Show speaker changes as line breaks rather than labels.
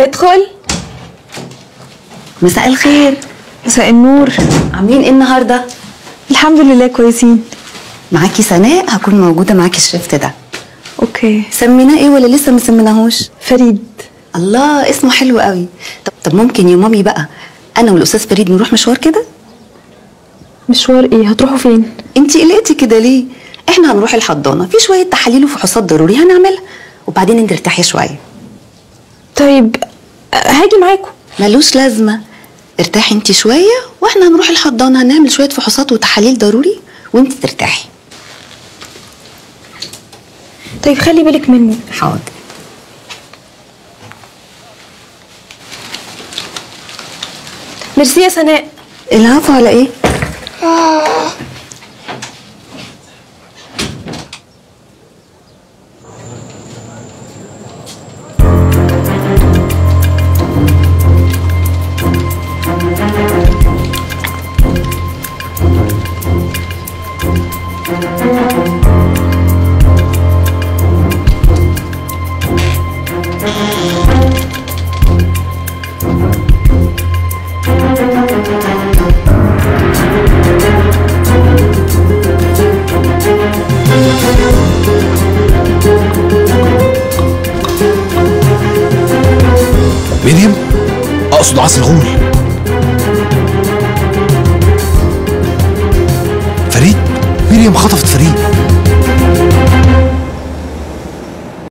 ادخل
مساء الخير
مساء النور
عاملين ايه النهارده
الحمد لله كويسين
معاكي سناء هكون موجوده معاكي الشفت ده
اوكي
سميناه ايه ولا لسه ما سميناهوش
فريد
الله اسمه حلو قوي طب طب ممكن يا مامي بقى انا والاستاذ فريد نروح مشوار كده
مشوار ايه هتروحوا فين
انت قلقتي كده ليه احنا هنروح الحضانه في شويه تحاليل وفحوصات ضروري هنعملها وبعدين انت ارتاحي شويه
طيب هاجي معاكم
ملوش لازمه ارتاحي انت شويه واحنا هنروح الحضانه هنعمل شويه فحوصات وتحاليل ضروري وانت ترتاحي
طيب خلي بالك مني
حاضر
ميرسي يا سناء
العفو على ايه
مريم اقصد عاصي الغول فريد مريم خطفت فريد